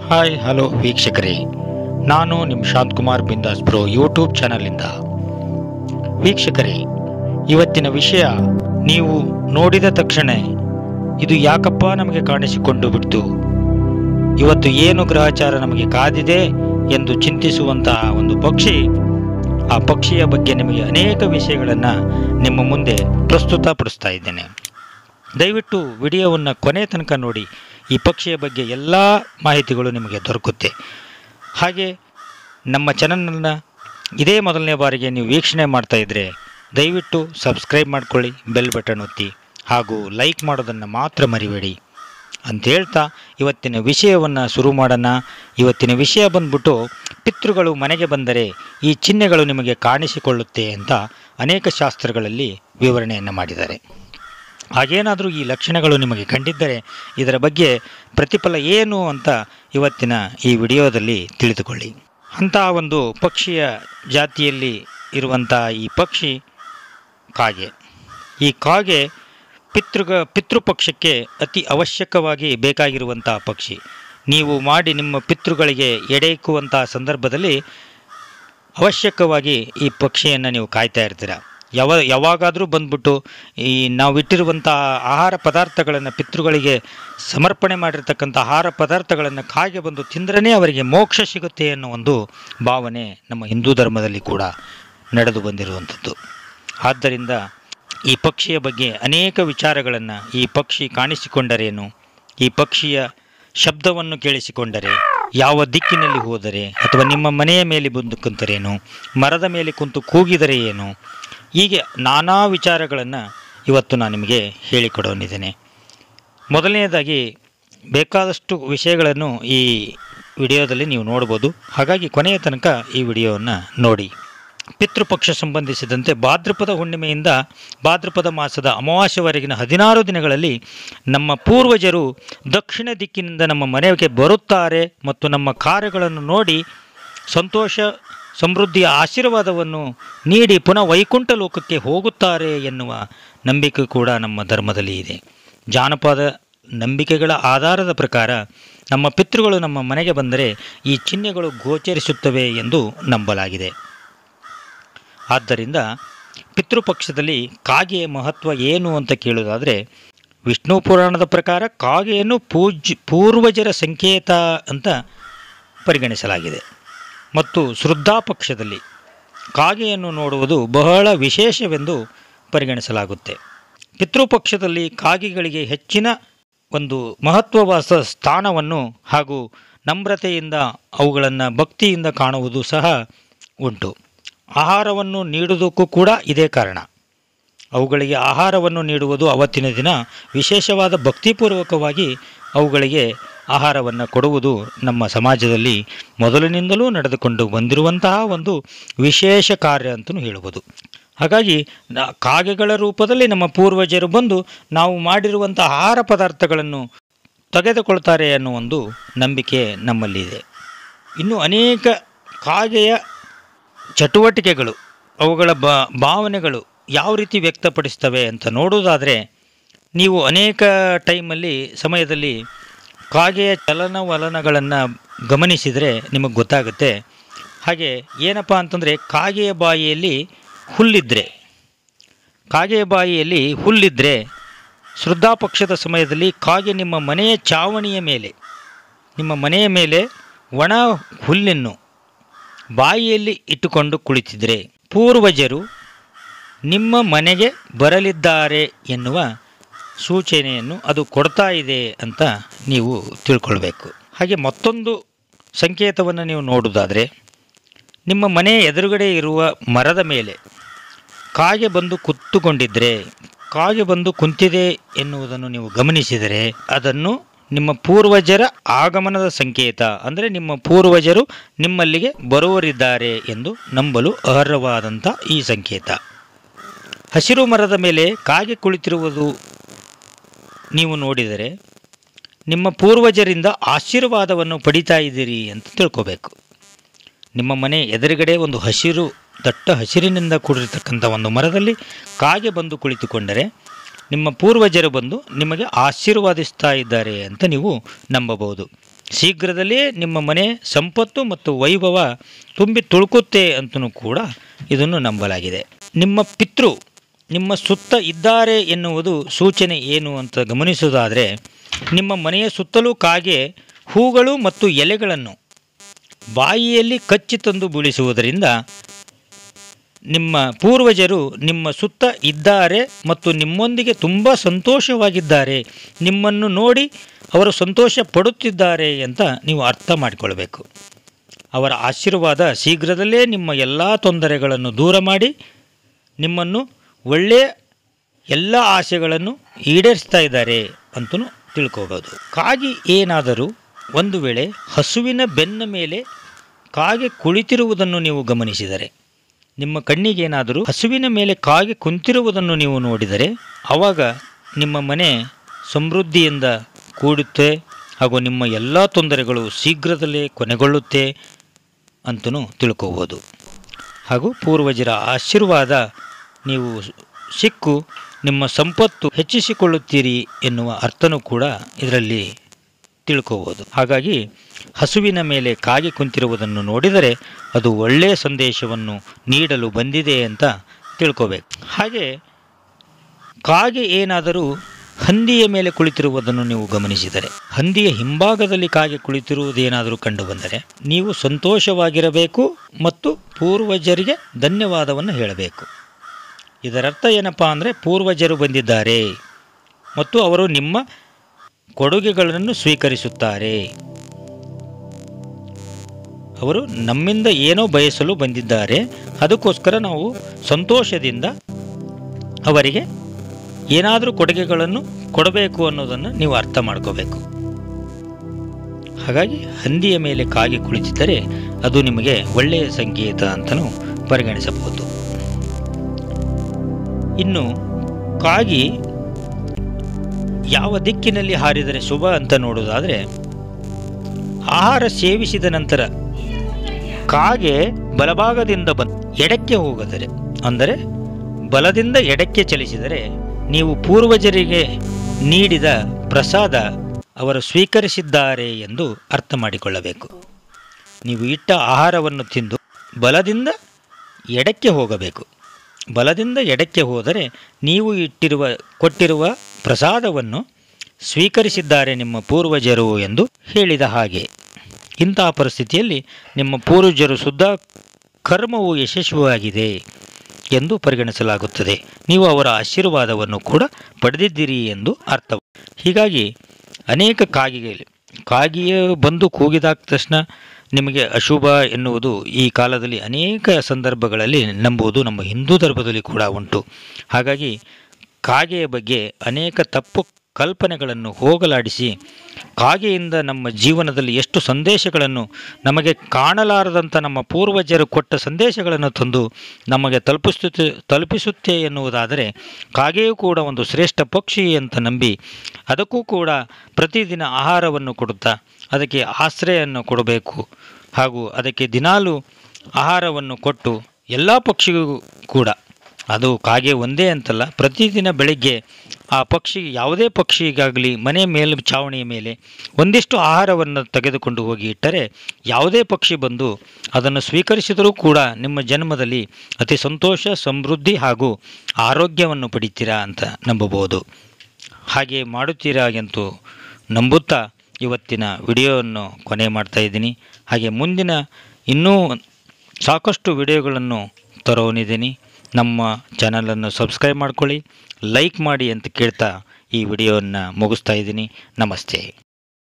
hi hello ವೀಕ್ಷಕರೇ ನಾನು ನಿಮ್ಮ ಶಾಂತಕುಮಾರ್ ಬಿಂದಾಸ್ ಬ್ರೋ ಯೂಟ್ಯೂಬ್ ಚಾನಲಿಂದ ವೀಕ್ಷಕರೇ ಇವತ್ತಿನ ವಿಷಯ ನೀವು ನೋಡಿದ ತಕ್ಷಣ ಇದು ಯಾಕಪ್ಪ ನಮಗೆ ಕಾಣಿಸಿಕೊಂಡು ಬಿಡ್ತು ಇವತ್ತು ಏನು ಗ್ರಹಚಾರ ನಮಗೆ ಕಾದಿದೆ ಎಂದು ಚಿಂತಿಸುವಂತಹ ಒಂದು ಪಕ್ಷಿ ಆ ಪಕ್ಷಿಯ ಬಗ್ಗೆ ನಿಮಗೆ ಅನೇಕ ವಿಷಯಗಳನ್ನು ನಿಮ್ಮ ಮುಂದೆ ಪ್ರಸ್ತುತಪಡಿಸ್ತಾ ಇದ್ದೇನೆ ದಯವಿಟ್ಟು ವಿಡಿಯೋವನ್ನು ಕೊನೆ ತನಕ ನೋಡಿ ಈ ಪಕ್ಷಿಯ ಬಗ್ಗೆ ಎಲ್ಲ ಮಾಹಿತಿಗಳು ನಿಮಗೆ ದೊರಕುತ್ತೆ ಹಾಗೆ ನಮ್ಮ ಚಾನಲನ್ನು ಇದೇ ಮೊದಲನೇ ಬಾರಿಗೆ ನೀವು ವೀಕ್ಷಣೆ ಮಾಡ್ತಾ ಇದ್ದರೆ ದಯವಿಟ್ಟು ಸಬ್ಸ್ಕ್ರೈಬ್ ಮಾಡ್ಕೊಳ್ಳಿ ಬೆಲ್ ಬಟನ್ ಒತ್ತಿ ಹಾಗೂ ಲೈಕ್ ಮಾಡೋದನ್ನು ಮಾತ್ರ ಮರಿಬೇಡಿ ಅಂತ ಹೇಳ್ತಾ ಇವತ್ತಿನ ವಿಷಯವನ್ನು ಶುರು ಮಾಡೋಣ ಇವತ್ತಿನ ವಿಷಯ ಬಂದ್ಬಿಟ್ಟು ಪಿತೃಗಳು ಮನೆಗೆ ಬಂದರೆ ಈ ಚಿಹ್ನೆಗಳು ನಿಮಗೆ ಕಾಣಿಸಿಕೊಳ್ಳುತ್ತೆ ಅಂತ ಅನೇಕ ಶಾಸ್ತ್ರಗಳಲ್ಲಿ ವಿವರಣೆಯನ್ನು ಮಾಡಿದ್ದಾರೆ ಹಾಗೇನಾದರೂ ಈ ಲಕ್ಷಣಗಳು ನಿಮಗೆ ಕಂಡಿದ್ದರೆ ಇದರ ಬಗ್ಗೆ ಪ್ರತಿಫಲ ಏನು ಅಂತ ಇವತ್ತಿನ ಈ ವಿಡಿಯೋದಲ್ಲಿ ತಿಳಿದುಕೊಳ್ಳಿ ಅಂತಹ ಒಂದು ಪಕ್ಷಿಯ ಜಾತಿಯಲ್ಲಿ ಇರುವಂಥ ಈ ಪಕ್ಷಿ ಕಾಗೆ ಈ ಕಾಗೆ ಪಿತೃಗ ಪಿತೃಪಕ್ಷಕ್ಕೆ ಅತಿ ಅವಶ್ಯಕವಾಗಿ ಬೇಕಾಗಿರುವಂತಹ ಪಕ್ಷಿ ನೀವು ಮಾಡಿ ನಿಮ್ಮ ಪಿತೃಗಳಿಗೆ ಎಡೆ ಇಕ್ಕುವಂತಹ ಸಂದರ್ಭದಲ್ಲಿ ಅವಶ್ಯಕವಾಗಿ ಈ ಪಕ್ಷಿಯನ್ನು ನೀವು ಕಾಯ್ತಾ ಇರ್ತೀರ ಯಾವ ಯಾವಾಗಾದರೂ ಬಂದ್ಬಿಟ್ಟು ಈ ನಾವು ಇಟ್ಟಿರುವಂಥ ಆಹಾರ ಪದಾರ್ಥಗಳನ್ನು ಪಿತೃಗಳಿಗೆ ಸಮರ್ಪಣೆ ಮಾಡಿರ್ತಕ್ಕಂಥ ಆಹಾರ ಪದಾರ್ಥಗಳನ್ನು ಕಾಗೆ ಬಂದು ತಿಂದ್ರೇ ಅವರಿಗೆ ಮೋಕ್ಷ ಸಿಗುತ್ತೆ ಅನ್ನೋ ಒಂದು ಭಾವನೆ ನಮ್ಮ ಹಿಂದೂ ಧರ್ಮದಲ್ಲಿ ಕೂಡ ನಡೆದು ಬಂದಿರುವಂಥದ್ದು ಆದ್ದರಿಂದ ಈ ಪಕ್ಷಿಯ ಬಗ್ಗೆ ಅನೇಕ ವಿಚಾರಗಳನ್ನು ಈ ಪಕ್ಷಿ ಕಾಣಿಸಿಕೊಂಡರೇನು ಈ ಪಕ್ಷಿಯ ಶಬ್ದವನ್ನು ಕೇಳಿಸಿಕೊಂಡರೆ ಯಾವ ದಿಕ್ಕಿನಲ್ಲಿ ಹೋದರೆ ಅಥವಾ ನಿಮ್ಮ ಮನೆಯ ಮೇಲೆ ಬಂದು ಕುಂತರೇನು ಮರದ ಮೇಲೆ ಕುಂತು ಕೂಗಿದರೆ ಏನು ಹೀಗೆ ನಾನಾ ವಿಚಾರಗಳನ್ನು ಇವತ್ತು ನಾನು ನಿಮಗೆ ಹೇಳಿಕೊಡೋನಿದ್ದೇನೆ ಮೊದಲನೆಯದಾಗಿ ಬೇಕಾದಷ್ಟು ವಿಷಯಗಳನ್ನು ಈ ವಿಡಿಯೋದಲ್ಲಿ ನೀವು ನೋಡ್ಬೋದು ಹಾಗಾಗಿ ಕೊನೆಯ ತನಕ ಈ ವಿಡಿಯೋವನ್ನು ನೋಡಿ ಪಿತೃಪಕ್ಷ ಸಂಬಂಧಿಸಿದಂತೆ ಭಾದ್ರಪದ ಹುಣ್ಣಿಮೆಯಿಂದ ಭಾದ್ರಪದ ಮಾಸದ ಅಮಾವಾಸ್ಯವರೆಗಿನ ಹದಿನಾರು ದಿನಗಳಲ್ಲಿ ನಮ್ಮ ಪೂರ್ವಜರು ದಕ್ಷಿಣ ದಿಕ್ಕಿನಿಂದ ನಮ್ಮ ಮನೆಗೆ ಬರುತ್ತಾರೆ ಮತ್ತು ನಮ್ಮ ಕಾರ್ಯಗಳನ್ನು ನೋಡಿ ಸಂತೋಷ ಸಮೃದ್ಧಿಯ ಆಶೀರ್ವಾದವನ್ನು ನೀಡಿ ಪುನಃ ವೈಕುಂಠ ಲೋಕಕ್ಕೆ ಹೋಗುತ್ತಾರೆ ಎನ್ನುವ ನಂಬಿಕೆ ಕೂಡ ನಮ್ಮ ಧರ್ಮದಲ್ಲಿ ಇದೆ ಜಾನಪದ ನಂಬಿಕೆಗಳ ಆಧಾರದ ಪ್ರಕಾರ ನಮ್ಮ ಪಿತೃಗಳು ನಮ್ಮ ಮನೆಗೆ ಬಂದರೆ ಈ ಚಿಹ್ನೆಗಳು ಗೋಚರಿಸುತ್ತವೆ ಎಂದು ನಂಬಲಾಗಿದೆ ಆದ್ದರಿಂದ ಪಿತೃಪಕ್ಷದಲ್ಲಿ ಕಾಗೆಯ ಮಹತ್ವ ಏನು ಅಂತ ಕೇಳೋದಾದರೆ ವಿಷ್ಣು ಪುರಾಣದ ಪ್ರಕಾರ ಕಾಗೆಯನ್ನು ಪೂಜ್ ಪೂರ್ವಜರ ಸಂಕೇತ ಅಂತ ಪರಿಗಣಿಸಲಾಗಿದೆ ಮತ್ತು ಶ್ರದ್ಧಾ ಪಕ್ಷದಲ್ಲಿ ಕಾಗೆಯನ್ನು ನೋಡುವುದು ಬಹಳ ವಿಶೇಷವೆಂದು ಪರಿಗಣಿಸಲಾಗುತ್ತೆ ಪಿತೃಪಕ್ಷದಲ್ಲಿ ಕಾಗೆಗಳಿಗೆ ಹೆಚ್ಚಿನ ಒಂದು ಮಹತ್ವವಾದ ಸ್ಥಾನವನ್ನು ಹಾಗೂ ನಮ್ರತೆಯಿಂದ ಅವುಗಳನ್ನು ಭಕ್ತಿಯಿಂದ ಕಾಣುವುದು ಸಹ ಉಂಟು ಆಹಾರವನ್ನು ನೀಡುವುದಕ್ಕೂ ಕೂಡ ಇದೇ ಕಾರಣ ಅವುಗಳಿಗೆ ಆಹಾರವನ್ನು ನೀಡುವುದು ಅವತ್ತಿನ ದಿನ ವಿಶೇಷವಾದ ಭಕ್ತಿಪೂರ್ವಕವಾಗಿ ಅವುಗಳಿಗೆ ಆಹಾರವನ್ನು ಕೊಡುವುದು ನಮ್ಮ ಸಮಾಜದಲ್ಲಿ ಮೊದಲಿನಿಂದಲೂ ನಡೆದುಕೊಂಡು ಬಂದಿರುವಂತಹ ಒಂದು ವಿಶೇಷ ಕಾರ್ಯ ಅಂತಲೂ ಹೇಳುವುದು ಹಾಗಾಗಿ ನ- ಕಾಗೆಗಳ ರೂಪದಲ್ಲಿ ನಮ್ಮ ಪೂರ್ವಜರು ಬಂದು ನಾವು ಮಾಡಿರುವಂಥ ಆಹಾರ ಪದಾರ್ಥಗಳನ್ನು ತೆಗೆದುಕೊಳ್ತಾರೆ ಅನ್ನೋ ಒಂದು ನಂಬಿಕೆ ನಮ್ಮಲ್ಲಿದೆ ಇನ್ನು ಅನೇಕ ಕಾಗೆಯ ಚಟುವಟಿಕೆಗಳು ಅವುಗಳ ಬ ಭಾವನೆಗಳು ಯಾವ ರೀತಿ ವ್ಯಕ್ತಪಡಿಸ್ತವೆ ಅಂತ ನೋಡೋದಾದರೆ ನೀವು ಅನೇಕ ಟೈಮಲ್ಲಿ ಸಮಯದಲ್ಲಿ ಕಾಗೆಯ ಚಲನವಲನಗಳನ್ನು ಗಮನಿಸಿದರೆ ನಿಮಗೆ ಗೊತ್ತಾಗುತ್ತೆ ಹಾಗೆ ಏನಪ್ಪ ಅಂತಂದರೆ ಕಾಗೆಯ ಬಾಯಿಯಲ್ಲಿ ಹುಲ್ಲಿದ್ದರೆ ಕಾಗೆಯ ಬಾಯಿಯಲ್ಲಿ ಹುಲ್ಲಿದ್ದರೆ ಪಕ್ಷದ ಸಮಯದಲ್ಲಿ ಕಾಗೆ ನಿಮ್ಮ ಮನೆಯ ಚಾವಣಿಯ ಮೇಲೆ ನಿಮ್ಮ ಮನೆಯ ಮೇಲೆ ಒಣ ಹುಲ್ಲನ್ನು ಬಾಯಿಯಲ್ಲಿ ಇಟ್ಟುಕೊಂಡು ಕುಳಿತಿದ್ರೆ ಪೂರ್ವಜರು ನಿಮ್ಮ ಮನೆಗೆ ಬರಲಿದ್ದಾರೆ ಎನ್ನುವ ಸೂಚನೆಯನ್ನು ಅದು ಕೊಡ್ತಾ ಇದೆ ಅಂತ ನೀವು ತಿಳ್ಕೊಳ್ಬೇಕು ಹಾಗೆ ಮತ್ತೊಂದು ಸಂಕೇತವನ್ನು ನೀವು ನೋಡುವುದಾದರೆ ನಿಮ್ಮ ಮನೆ ಎದುರುಗಡೆ ಇರುವ ಮರದ ಮೇಲೆ ಕಾಗೆ ಬಂದು ಕುತ್ತುಕೊಂಡಿದ್ದರೆ ಕಾಗೆ ಬಂದು ಕುಂತಿದೆ ಎನ್ನುವುದನ್ನು ನೀವು ಗಮನಿಸಿದರೆ ಅದನ್ನು ನಿಮ್ಮ ಪೂರ್ವಜರ ಆಗಮನದ ಸಂಕೇತ ಅಂದರೆ ನಿಮ್ಮ ಪೂರ್ವಜರು ನಿಮ್ಮಲ್ಲಿಗೆ ಬರುವರಿದ್ದಾರೆ ಎಂದು ನಂಬಲು ಅರ್ಹವಾದಂಥ ಈ ಸಂಕೇತ ಹಸಿರು ಮರದ ಮೇಲೆ ಕಾಗೆ ಕುಳಿತಿರುವುದು ನೀವು ನೋಡಿದರೆ ನಿಮ್ಮ ಪೂರ್ವಜರಿಂದ ಆಶೀರ್ವಾದವನ್ನು ಪಡಿತಾ ಇದ್ದೀರಿ ಅಂತ ತಿಳ್ಕೋಬೇಕು ನಿಮ್ಮ ಮನೆ ಎದುರುಗಡೆ ಒಂದು ಹಸಿರು ದಟ್ಟ ಹಸಿರಿನಿಂದ ಕೂಡಿರತಕ್ಕಂಥ ಒಂದು ಮರದಲ್ಲಿ ಕಾಗೆ ಬಂದು ಕುಳಿತುಕೊಂಡರೆ ನಿಮ್ಮ ಪೂರ್ವಜರು ಬಂದು ನಿಮಗೆ ಆಶೀರ್ವಾದಿಸ್ತಾ ಇದ್ದಾರೆ ಅಂತ ನೀವು ನಂಬಬಹುದು ಶೀಘ್ರದಲ್ಲೇ ನಿಮ್ಮ ಮನೆ ಸಂಪತ್ತು ಮತ್ತು ವೈಭವ ತುಂಬಿ ತುಳುಕುತ್ತೆ ಅಂತಲೂ ಕೂಡ ಇದನ್ನು ನಂಬಲಾಗಿದೆ ನಿಮ್ಮ ಪಿತೃ ನಿಮ್ಮ ಸುತ್ತ ಇದ್ದಾರೆ ಎನ್ನುವುದು ಸೂಚನೆ ಏನು ಅಂತ ಗಮನಿಸುವುದಾದರೆ ನಿಮ್ಮ ಮನೆಯ ಸುತ್ತಲೂ ಕಾಗೆ ಹೂಗಳು ಮತ್ತು ಎಲೆಗಳನ್ನು ಬಾಯಿಯಲ್ಲಿ ಕಚ್ಚಿ ತಂದು ಬೀಳಿಸುವುದರಿಂದ ನಿಮ್ಮ ಪೂರ್ವಜರು ನಿಮ್ಮ ಸುತ್ತ ಇದ್ದಾರೆ ಮತ್ತು ನಿಮ್ಮೊಂದಿಗೆ ತುಂಬ ಸಂತೋಷವಾಗಿದ್ದಾರೆ ನಿಮ್ಮನ್ನು ನೋಡಿ ಅವರು ಸಂತೋಷ ಪಡುತ್ತಿದ್ದಾರೆ ಅಂತ ನೀವು ಅರ್ಥ ಮಾಡಿಕೊಳ್ಬೇಕು ಅವರ ಆಶೀರ್ವಾದ ಶೀಘ್ರದಲ್ಲೇ ನಿಮ್ಮ ಎಲ್ಲ ತೊಂದರೆಗಳನ್ನು ದೂರ ಮಾಡಿ ನಿಮ್ಮನ್ನು ಒಳ್ಳೆಯ ಎಲ್ಲ ಆಸೆಗಳನ್ನು ಈಡೇರಿಸ್ತಾ ಇದ್ದಾರೆ ಅಂತಲೂ ತಿಳ್ಕೋಬೋದು ಕಾಗಿ ಏನಾದರೂ ಒಂದು ವೇಳೆ ಹಸುವಿನ ಬೆನ್ನ ಮೇಲೆ ಕಾಗೆ ಕುಳಿತಿರುವುದನ್ನು ನೀವು ಗಮನಿಸಿದರೆ ನಿಮ್ಮ ಕಣ್ಣಿಗೇನಾದರೂ ಹಸುವಿನ ಮೇಲೆ ಕಾಗೆ ಕುಂತಿರುವುದನ್ನು ನೀವು ನೋಡಿದರೆ ಆವಾಗ ನಿಮ್ಮ ಮನೆ ಸಮೃದ್ಧಿಯಿಂದ ಕೂಡುತ್ತೆ ಹಾಗೂ ನಿಮ್ಮ ಎಲ್ಲ ತೊಂದರೆಗಳು ಶೀಘ್ರದಲ್ಲೇ ಕೊನೆಗೊಳ್ಳುತ್ತೆ ಅಂತಲೂ ತಿಳ್ಕೋಬೋದು ಹಾಗೂ ಪೂರ್ವಜರ ಆಶೀರ್ವಾದ ನೀವು ಸಿಕ್ಕು ನಿಮ್ಮ ಸಂಪತ್ತು ಹೆಚ್ಚಿಸಿಕೊಳ್ಳುತ್ತೀರಿ ಎನ್ನುವ ಅರ್ಥನೂ ಕೂಡ ಇದರಲ್ಲಿ ತಿಳ್ಕೋಬೋದು ಹಾಗಾಗಿ ಹಸುವಿನ ಮೇಲೆ ಕಾಗೆ ಕುಂತಿರುವುದನ್ನು ನೋಡಿದರೆ ಅದು ಒಳ್ಳೆಯ ಸಂದೇಶವನ್ನು ನೀಡಲು ಬಂದಿದೆ ಅಂತ ತಿಳ್ಕೋಬೇಕು ಹಾಗೆ ಕಾಗೆ ಏನಾದರೂ ಹಂದಿಯ ಮೇಲೆ ಕುಳಿತಿರುವುದನ್ನು ನೀವು ಗಮನಿಸಿದರೆ ಹಂದಿಯ ಹಿಂಭಾಗದಲ್ಲಿ ಕಾಗೆ ಕುಳಿತಿರುವುದೇನಾದರೂ ಕಂಡುಬಂದರೆ ನೀವು ಸಂತೋಷವಾಗಿರಬೇಕು ಮತ್ತು ಪೂರ್ವಜರಿಗೆ ಧನ್ಯವಾದವನ್ನು ಹೇಳಬೇಕು ಇದರರ್ಥ ಏನಪ್ಪ ಅಂದರೆ ಪೂರ್ವಜರು ಬಂದಿದ್ದಾರೆ ಮತ್ತು ಅವರು ನಿಮ್ಮ ಕೊಡುಗೆಗಳನ್ನು ಸ್ವೀಕರಿಸುತ್ತಾರೆ ಅವರು ನಮ್ಮಿಂದ ಏನೋ ಬಯಸಲು ಬಂದಿದ್ದಾರೆ ಅದಕ್ಕೋಸ್ಕರ ನಾವು ಸಂತೋಷದಿಂದ ಅವರಿಗೆ ಏನಾದರೂ ಕೊಡುಗೆಗಳನ್ನು ಕೊಡಬೇಕು ಅನ್ನೋದನ್ನು ನೀವು ಅರ್ಥ ಮಾಡ್ಕೋಬೇಕು ಹಾಗಾಗಿ ಹಂದಿಯ ಮೇಲೆ ಕಾಗೆ ಕುಳಿತಿದ್ದರೆ ಅದು ನಿಮಗೆ ಒಳ್ಳೆಯ ಸಂಕೇತ ಅಂತಲೂ ಪರಿಗಣಿಸಬಹುದು ಇನ್ನು ಕಾಗಿ ಯಾವ ದಿಕ್ಕಿನಲ್ಲಿ ಹಾರಿದರೆ ಶುಭ ಅಂತ ನೋಡೋದಾದರೆ ಆಹಾರ ಸೇವಿಸಿದ ನಂತರ ಕಾಗೆ ಬಲಭಾಗದಿಂದ ಬಂದು ಎಡಕ್ಕೆ ಹೋಗದರೆ ಅಂದರೆ ಬಲದಿಂದ ಎಡಕ್ಕೆ ಚಲಿಸಿದರೆ ನೀವು ಪೂರ್ವಜರಿಗೆ ನೀಡಿದ ಪ್ರಸಾದ ಅವರು ಸ್ವೀಕರಿಸಿದ್ದಾರೆ ಎಂದು ಅರ್ಥ ಮಾಡಿಕೊಳ್ಳಬೇಕು ನೀವು ಇಟ್ಟ ಆಹಾರವನ್ನು ತಿಂದು ಬಲದಿಂದ ಎಡಕ್ಕೆ ಹೋಗಬೇಕು ಬಲದಿಂದ ಎಡಕ್ಕೆ ಹೋದರೆ ನೀವು ಇಟ್ಟಿರುವ ಕೊಟ್ಟಿರುವ ಪ್ರಸಾದವನ್ನು ಸ್ವೀಕರಿಸಿದ್ದಾರೆ ನಿಮ್ಮ ಪೂರ್ವಜರು ಎಂದು ಹೇಳಿದ ಹಾಗೆ ಇಂತಹ ಪರಿಸ್ಥಿತಿಯಲ್ಲಿ ನಿಮ್ಮ ಪೂರ್ವಜರು ಶುದ್ಧ ಕರ್ಮವು ಯಶಸ್ವಿಯಾಗಿದೆ ಎಂದು ಪರಿಗಣಿಸಲಾಗುತ್ತದೆ ನೀವು ಅವರ ಆಶೀರ್ವಾದವನ್ನು ಕೂಡ ಪಡೆದಿದ್ದೀರಿ ಎಂದು ಅರ್ಥ ಹೀಗಾಗಿ ಅನೇಕ ಕಾಗಿಗೆ ಕಾಗಿಯೇ ಬಂದು ಕೂಗಿದಾದ ತಕ್ಷಣ ನಿಮಗೆ ಅಶುಭ ಎನ್ನುವುದು ಈ ಕಾಲದಲ್ಲಿ ಅನೇಕ ಸಂದರ್ಭಗಳಲ್ಲಿ ನಂಬುವುದು ನಮ್ಮ ಹಿಂದೂ ಧರ್ಮದಲ್ಲಿ ಕೂಡ ಉಂಟು ಹಾಗಾಗಿ ಕಾಗೆಯ ಬಗ್ಗೆ ಅನೇಕ ತಪ್ಪು ಕಲ್ಪನೆಗಳನ್ನು ಹೋಗಲಾಡಿಸಿ ಕಾಗೆಯಿಂದ ನಮ್ಮ ಜೀವನದಲ್ಲಿ ಎಷ್ಟು ಸಂದೇಶಗಳನ್ನು ನಮಗೆ ಕಾಣಲಾರದಂಥ ನಮ್ಮ ಪೂರ್ವಜರು ಕೊಟ್ಟ ಸಂದೇಶಗಳನ್ನು ತಂದು ನಮಗೆ ತಲುಪಿಸುತ್ತೆ ತಲುಪಿಸುತ್ತೆ ಎನ್ನುವುದಾದರೆ ಕಾಗೆಯೂ ಕೂಡ ಒಂದು ಶ್ರೇಷ್ಠ ಪಕ್ಷಿ ಅಂತ ನಂಬಿ ಅದಕ್ಕೂ ಕೂಡ ಪ್ರತಿದಿನ ಆಹಾರವನ್ನು ಕೊಡುತ್ತಾ ಅದಕ್ಕೆ ಆಶ್ರಯವನ್ನು ಕೊಡಬೇಕು ಹಾಗೂ ಅದಕ್ಕೆ ದಿನಾಲು ಆಹಾರವನ್ನು ಕೊಟ್ಟು ಎಲ್ಲ ಪಕ್ಷಿಗೂ ಕೂಡ ಅದು ಕಾಗೆ ಒಂದೇ ಅಂತಲ್ಲ ಪ್ರತಿದಿನ ಬೆಳಗ್ಗೆ ಆ ಪಕ್ಷಿ ಯಾವುದೇ ಪಕ್ಷಿಗಾಗಲಿ ಮನೆ ಮೇಲೆ ಚಾವಣಿಯ ಮೇಲೆ ಒಂದಿಷ್ಟು ಆಹಾರವನ್ನು ತೆಗೆದುಕೊಂಡು ಹೋಗಿ ಇಟ್ಟರೆ ಯಾವುದೇ ಪಕ್ಷಿ ಬಂದು ಅದನ್ನು ಸ್ವೀಕರಿಸಿದರೂ ಕೂಡ ನಿಮ್ಮ ಜನ್ಮದಲ್ಲಿ ಅತಿ ಸಂತೋಷ ಸಮೃದ್ಧಿ ಹಾಗೂ ಆರೋಗ್ಯವನ್ನು ಪಡಿತೀರಾ ಅಂತ ನಂಬಬಹುದು ಹಾಗೆ ಮಾಡುತ್ತೀರಾ ಎಂದು ನಂಬುತ್ತಾ ಇವತ್ತಿನ ವಿಡಿಯೋವನ್ನು ಕೊನೆ ಮಾಡ್ತಾ ಇದ್ದೀನಿ ಹಾಗೆ ಮುಂದಿನ ಇನ್ನೂ ಸಾಕಷ್ಟು ವಿಡಿಯೋಗಳನ್ನು ತರೋನಿದ್ದೀನಿ ನಮ್ಮ ಚಾನಲನ್ನು ಸಬ್ಸ್ಕ್ರೈಬ್ ಮಾಡ್ಕೊಳ್ಳಿ ಲೈಕ್ ಮಾಡಿ ಅಂತ ಕೇಳ್ತಾ ಈ ವಿಡಿಯೋವನ್ನು ಮುಗಿಸ್ತಾ ಇದ್ದೀನಿ ನಮಸ್ತೆ